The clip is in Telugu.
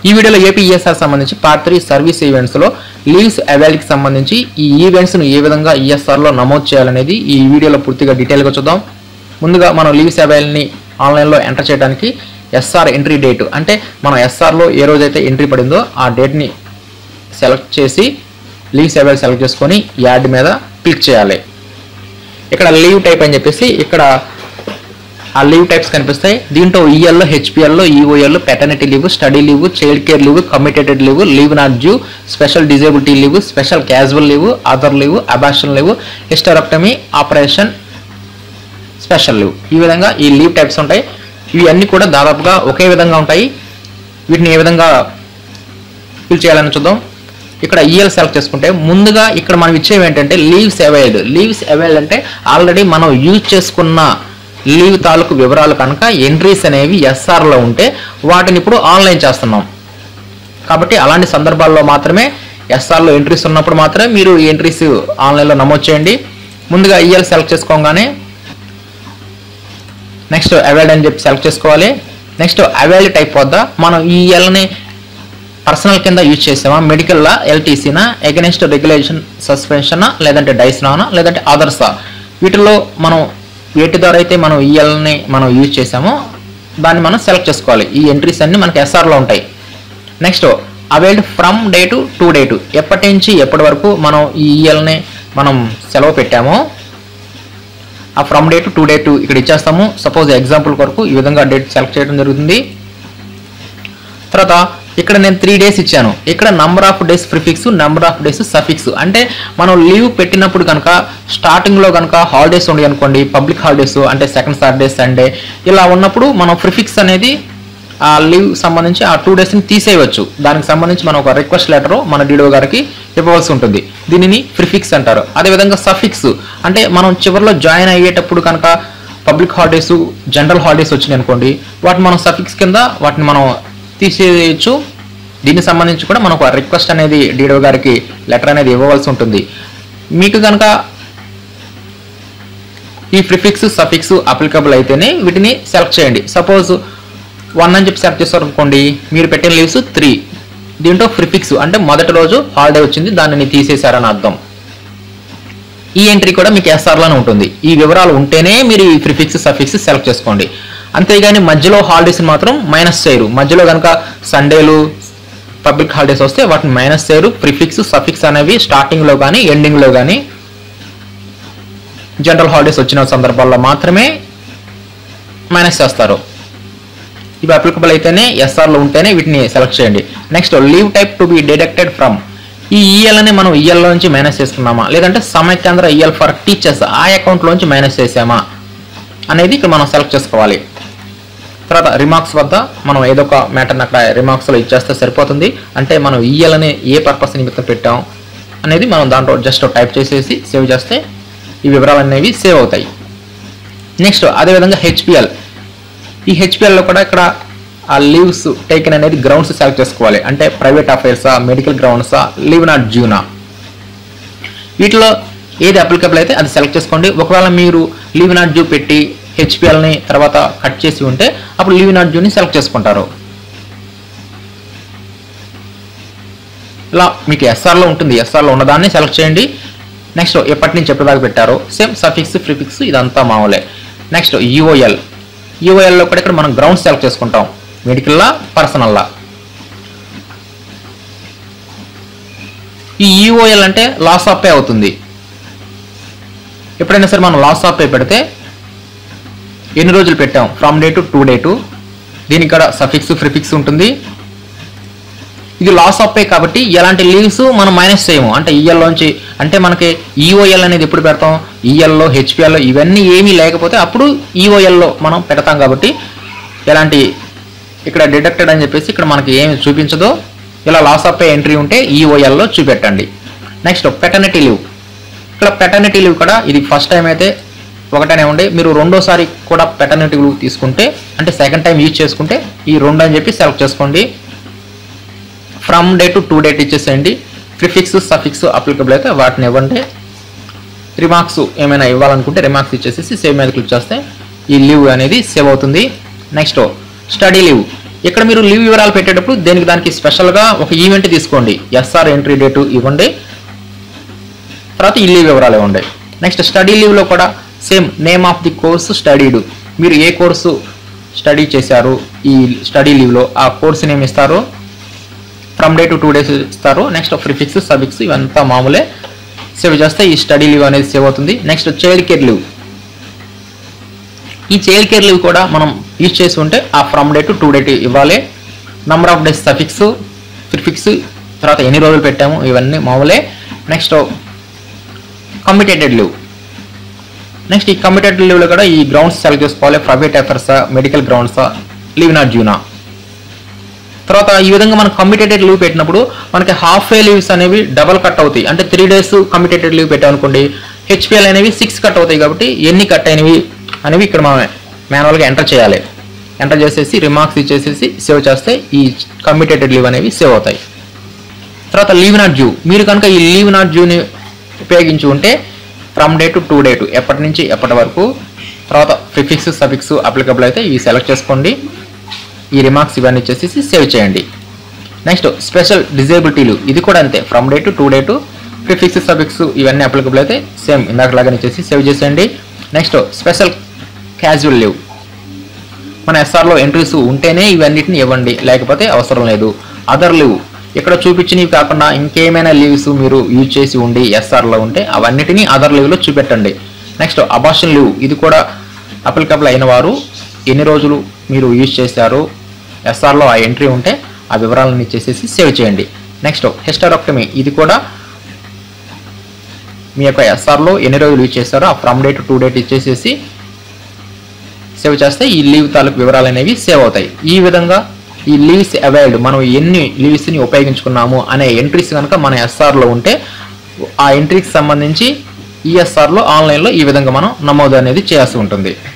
ఈ వీడియోలో ఏపీ ఈఎస్ఆర్ సంబంధించి పార్ట్ త్రీ సర్వీస్ ఈవెంట్స్లో లీవ్స్ అవైల్కి సంబంధించి ఈ ఈవెంట్స్ను ఏ విధంగా ఈఎస్ఆర్లో నమోదు చేయాలనేది ఈ వీడియోలో పూర్తిగా డీటెయిల్గా చూద్దాం ముందుగా మనం లీవ్స్ అవైల్ని ఆన్లైన్లో ఎంటర్ చేయడానికి ఎస్ఆర్ ఎంట్రీ డేట్ అంటే మనం ఎస్ఆర్లో ఏ రోజైతే ఎంట్రీ పడిందో ఆ డేట్ని సెలెక్ట్ చేసి లీవ్స్ అవైల్ సెలెక్ట్ చేసుకొని యాడ్ మీద క్లిక్ చేయాలి ఇక్కడ లీవ్ టైప్ అని చెప్పేసి ఇక్కడ ఆ లీవ్ టైప్స్ కనిపిస్తాయి దీంట్లో ఈఎల్లో హెచ్పిఎల్లో EOL paternity leave study leave child care leave commuted leave leave not due special disability leave special casual leave other leave abortion leave hysterectomy operation special leave ఈ విధంగా ఈ లీవ్ టైప్స్ ఉంటాయి ఇవి అన్నీ కూడా దాదాపుగా ఒకే విధంగా ఉంటాయి వీటిని ఏ విధంగా ఫిల్ చేయాలని చూద్దాం ఇక్కడ ఈఎల్ సెలెక్ట్ చేసుకుంటే ముందుగా ఇక్కడ మనం ఇచ్చేవి ఏంటంటే లీవ్స్ అవైల్డ్ లీవ్స్ అవైల్డ్ అంటే ఆల్రెడీ మనం యూజ్ చేసుకున్న లీవ్ తాలూకు వివరాలు కనుక ఎంట్రీస్ అనేవి ఎస్ఆర్లో ఉంటే వాటిని ఇప్పుడు ఆన్లైన్ చేస్తున్నాం కాబట్టి అలాంటి సందర్భాల్లో మాత్రమే ఎస్ఆర్లో ఎంట్రీస్ ఉన్నప్పుడు మాత్రమే మీరు ఈ ఎంట్రీస్ ఆన్లైన్లో నమోదు చేయండి ముందుగా ఈఎల్ సెలెక్ట్ చేసుకోగానే నెక్స్ట్ అవైల్డ్ అని చెప్పి సెలెక్ట్ చేసుకోవాలి నెక్స్ట్ అవైల్డ్ టైప్ వద్ద మనం ఈ ఎల్ని పర్సనల్ కింద యూజ్ చేసామా మెడికల్లా ఎల్టీసీనా ఎగనెస్ట్ రెగ్యులేషన్ సస్పెన్షనా లేదంటే డైస్నానా లేదంటే అదర్సా వీటిలో మనం వేటి ద్వారా అయితే మనం ఈఎల్ని మనం యూజ్ చేసామో దాన్ని మనం సెలెక్ట్ చేసుకోవాలి ఈ ఎంట్రీస్ అన్ని మనకి ఎస్ఆర్లో ఉంటాయి next availed from date to date ఎప్పటి నుంచి ఎప్పటి వరకు మనం ఈ ఈఎల్ని మనం సెలవు పెట్టామో ఆ ఫ్రమ్ డేట్ టు డేట్ ఇక్కడ ఇచ్చేస్తాము సపోజ్ ఎగ్జాంపుల్ కొరకు ఈ విధంగా డేట్ సెలెక్ట్ చేయడం జరుగుతుంది తర్వాత ఇక్కడ నేను త్రీ డేస్ ఇచ్చాను ఇక్కడ number of days prefix number of days suffix అంటే మనం లీవ్ పెట్టినప్పుడు కనుక స్టార్టింగ్లో కనుక హాలిడేస్ ఉండి అనుకోండి పబ్లిక్ హాలిడేస్ అంటే సెకండ్ సాటర్డే సండే ఇలా ఉన్నప్పుడు మనం ప్రిఫిక్స్ అనేది ఆ లీవ్ సంబంధించి ఆ టూ డేస్ని తీసేయవచ్చు దానికి సంబంధించి మనం ఒక రిక్వెస్ట్ లెటర్ మన డీడో గారికి ఇవ్వవలసి ఉంటుంది దీనిని ప్రిఫిక్స్ అంటారు అదేవిధంగా సఫిక్స్ అంటే మనం చివరిలో జాయిన్ అయ్యేటప్పుడు కనుక పబ్లిక్ హాలిడేస్ జనరల్ హాలిడేస్ వచ్చినాయి అనుకోండి వాటిని మనం సఫిక్స్ కింద వాటిని మనం తీసేయచ్చు దీనికి సంబంధించి కూడా మనకు రిక్వెస్ట్ అనేది డీడో గారికి లెటర్ అనేది ఇవ్వవలసి ఉంటుంది మీకు కనుక ఈ ప్రిఫిక్స్ సఫిక్స్ అప్లికబుల్ అయితేనే వీటిని సెలెక్ట్ చేయండి సపోజ్ వన్ అని చెప్పి సెలెక్ట్ చేస్తారు అనుకోండి మీరు పెట్టిన లీవ్స్ త్రీ దీంట్లో ప్రిఫిక్స్ అంటే మొదటి రోజు హాలిడే వచ్చింది దానిని తీసేశారని అర్థం ఈ ఎంట్రీ కూడా మీకు ఎస్ఆర్లోనే ఉంటుంది ఈ వివరాలు ఉంటేనే మీరు ఈ ప్రిఫిక్స్ సఫిక్స్ సెలెక్ట్ చేసుకోండి అంతేగాని మధ్యలో హాలిడేస్ మాత్రం మైనస్ చేయరు మధ్యలో కనుక సండేలు పబ్లిక్ హాలిడేస్ వస్తే వాటిని మైనస్ చేయరు ప్రిఫిక్స్ సఫిక్స్ అనేవి స్టార్టింగ్లో కానీ ఎండింగ్లో కానీ జనరల్ హాలిడేస్ వచ్చిన సందర్భాల్లో మాత్రమే మైనస్ చేస్తారు ఇవి అప్లికబుల్ అయితేనే ఎస్ఆర్లో ఉంటేనే వీటిని సెలెక్ట్ చేయండి next leave type to be deducted from ఈ ఈఎల్ అని మనం ఈఎల్ నుంచి మైనస్ చేసుకున్నామా లేదంటే సమైక్యాంధ్ర ఈఎల్ ఫర్ టీచర్స్ ఆ అకౌంట్లోంచి మైనస్ చేసామా అనేది ఇక్కడ మనం సెలెక్ట్ చేసుకోవాలి తర్వాత రిమార్క్స్ వద్ద మనం ఏదో ఒక మ్యాటర్ని అక్కడ రిమార్క్స్లో ఇచ్చేస్తే సరిపోతుంది అంటే మనం ఈఎల్ అనే ఏ పర్పస్ నిమిత్తం పెట్టాం అనేది మనం దాంట్లో జస్ట్ టైప్ చేసేసి సేవ్ చేస్తే ఈ వివరాలు అనేవి సేవ్ అవుతాయి నెక్స్ట్ అదేవిధంగా హెచ్పిఎల్ ఈ హెచ్పిఎల్లో కూడా ఇక్కడ ఆ లీవ్స్ టేకెన్ అనేది గ్రౌండ్స్ సెలెక్ట్ చేసుకోవాలి అంటే ప్రైవేట్ అఫైర్సా మెడికల్ గ్రౌండ్సా లీవ్ నాట్ జ్యూనా వీటిలో ఏది అప్లికబుల్ అయితే అది సెలెక్ట్ చేసుకోండి ఒకవేళ మీరు లీవ్ నాట్ డ్యూ పెట్టి హెచ్పిఎల్ని తర్వాత కట్ చేసి ఉంటే అప్పుడు లీవ్ నాట్ డ్యూని సెలెక్ట్ చేసుకుంటారు ఇలా మీకు ఎస్ఆర్లో ఉంటుంది ఎస్ఆర్లో ఉన్నదాన్ని సెలెక్ట్ చేయండి నెక్స్ట్ ఎప్పటి నుంచి ఎప్పటిదాకా పెట్టారో సేమ్ సఫిక్స్ ప్రిఫిక్స్ ఇదంతా మామూలే నెక్స్ట్ యూఓఎల్ యూఓఎల్లో కూడా ఇక్కడ మనం గ్రౌండ్ సెలెక్ట్ చేసుకుంటాం మెడికల్లా పర్సనల్లా ఈ ఈఓఎల్ అంటే లాస్ ఆఫ్ పే అవుతుంది ఎప్పుడైనా సరే మనం లాస్ ఆఫ్ పే పెడితే ఎన్ని రోజులు పెట్టాం from day to to day to దీనికి కూడా సఫిక్స్ ప్రిఫిక్స్ ఉంటుంది ఇది లాస్ ఆఫ్ పే కాబట్టి ఎలాంటి లీవ్స్ మనం మైనస్ చేయము అంటే ఈఎల్లోంచి అంటే మనకి ఈఓఎల్ అనేది ఎప్పుడు పెడతాం ఈఎల్లో హెచ్పిఎల్లో ఇవన్నీ ఏమీ లేకపోతే అప్పుడు ఈఓఎల్లో మనం పెడతాం కాబట్టి ఎలాంటి ఇక్కడ డిడక్టెడ్ అని చెప్పేసి ఇక్కడ మనకి ఏమి చూపించదో ఇలా లాస్ ఆఫ్ పే ఎంట్రీ ఉంటే ఈఓఎల్లో చూపెట్టండి నెక్స్ట్ పెటర్నిటీ లీవ్ ఇక్కడ పెటర్నిటీ లీవ్ కూడా ఇది ఫస్ట్ టైం అయితే ఒకటనే ఉండే మీరు రెండోసారి కూడా పెటర్నిటీ లీవ్ తీసుకుంటే అంటే సెకండ్ టైం యూజ్ చేసుకుంటే ఈ రెండు అని చెప్పి సెలెక్ట్ చేసుకోండి from day to to date ఇచ్చేసేయండి ప్రిఫిక్స్ సఫిక్స్ అప్లికబుల్ అయితే వాటిని ఇవ్వండి రిమార్క్స్ ఏమైనా ఇవ్వాలనుకుంటే రిమార్క్స్ ఇచ్చేసేసి సేవ్ మీద క్లిక్ చేస్తే ఈ లీవ్ అనేది సేవ్ అవుతుంది నెక్స్ట్ స్టడీ లీవ్ ఇక్కడ మీరు లీవ్ వివరాలు పెట్టేటప్పుడు దేనికి దానికి స్పెషల్గా ఒక ఈవెంట్ తీసుకోండి ఎస్ఆర్ ఎంట్రీ డేటు ఇవ్వండి తర్వాత ఈ లీవ్ వివరాలు ఇవ్వండి నెక్స్ట్ స్టడీ లీవ్లో కూడా same name of the course studied మీరు ఏ కోర్సు స్టడీ చేశారు ఈ స్టడీ లీవ్లో ఆ కోర్సు నేమ్ ఇస్తారు from day to to days ఇస్తారు నెక్స్ట్ ప్రిఫిక్స్ సబిక్స్ ఇవంతా మామూలే సేవ్ చేస్తే ఈ స్టడీ లీవ్ అనేది సేవ్ అవుతుంది నెక్స్ట్ చైల్డ్ కేర్ లీవ్ ఈ చైల్డ్ కేర్ లీవ్ కూడా మనం యూజ్ చేసి ఉంటే ఆ from day to to date ఇవ్వాలి number of days suffix prefix తర్వాత ఎన్ని రోజులు పెట్టాము ఇవన్నీ మామూలే నెక్స్ట్ కమిటేటెడ్ లీవ్ నెక్స్ట్ ఈ కమిటేటెడ్ లీవ్లో కూడా ఈ గ్రౌండ్స్ సెలెక్ట్ చేసుకోవాలి ప్రైవేట్ ఎఫర్సా మెడికల్ గ్రౌండ్సా లీవ్ నాట్ జ్యూనా తర్వాత ఈ విధంగా మనం కమిటేటెడ్ లీవ్ పెట్టినప్పుడు మనకి హాఫ్ వే లీవ్స్ అనేవి డబల్ కట్ అవుతాయి అంటే త్రీ డేస్ కమిటేటెడ్ లీవ్ పెట్టామనుకోండి హెచ్పిఎల్ అనేవి సిక్స్ కట్ అవుతాయి కాబట్టి ఎన్ని కట్ అయినవి అనేవి ఇక్కడ మనం మాన్యువల్గా ఎంటర్ చేయాలి ఎంటర్ చేసేసి రిమార్క్స్ ఇచ్చేసేసి సేవ్ చేస్తే ఈ కమిటేటెడ్ లీవ్ అనేవి సేవ్ అవుతాయి తర్వాత లీవ్ నాట్ డ్యూ మీరు కనుక ఈ లీవ్ నాట్ డ్యూని ఉపయోగించి ఉంటే from day to to day to ఎప్పటి నుంచి ఎప్పటి వరకు తర్వాత ప్రిఫిక్స్ సఫిక్స్ అప్లికబుల్ అయితే ఇవి సెలెక్ట్ చేసుకోండి ఈ రిమార్క్స్ ఇవన్నీ ఇచ్చేసి సేవ్ చేయండి నెక్స్ట్ స్పెషల్ డిజేబిలిటీ లీవ్ ఇది కూడా అంతే from day to to day to prefix suffix ఇవన్నీ అప్లికబుల్ అయితే సేమ్ ఇందాకలాగానే ఇచ్చేసి సేవ్ చేసేయండి నెక్స్ట్ స్పెషల్ క్యాజువల్ లీవ్ మన ఎస్ఆర్లో ఎంట్రీస్ ఉంటేనే ఇవన్నిటిని ఇవ్వండి లేకపోతే అవసరం లేదు అదర్ లీవ్ ఇక్కడ చూపించినవి కాకుండా ఇంకేమైనా లీవ్స్ మీరు యూజ్ చేసి ఉండి ఎస్ఆర్లో ఉంటే అవన్నిటిని అదర్ లీవ్లో చూపెట్టండి నెక్స్ట్ అబార్షన్ లీవ్ ఇది కూడా అప్లికబుల్ అయిన వారు ఎన్ని రోజులు మీరు యూజ్ చేశారు ఎస్ఆర్లో ఆ ఎంట్రీ ఉంటే ఆ వివరాలను ఇచ్చేసేసి సేవ్ చేయండి నెక్స్ట్ హిస్టరాక్టమీ ఇది కూడా మీ యొక్క ఎస్ఆర్లో ఎన్ని రోజులు యూజ్ చేశారో ఆ ఫ్రమ్ డేట్ టూ డేట్ ఇచ్చేసేసి సేవ్ చేస్తే ఈ లీవ్ తాలూకు వివరాలు అనేవి సేవ్ అవుతాయి ఈ విధంగా ఈ లీవ్స్ అవైల్డ్ మనం ఎన్ని లీవ్స్ని ఉపయోగించుకున్నాము అనే ఎంట్రీస్ కనుక మన ఎస్ఆర్లో ఉంటే ఆ ఎంట్రీకి సంబంధించి ఈ ఎస్ఆర్లో ఆన్లైన్లో ఈ విధంగా మనం నమోదు అనేది చేయాల్సి ఉంటుంది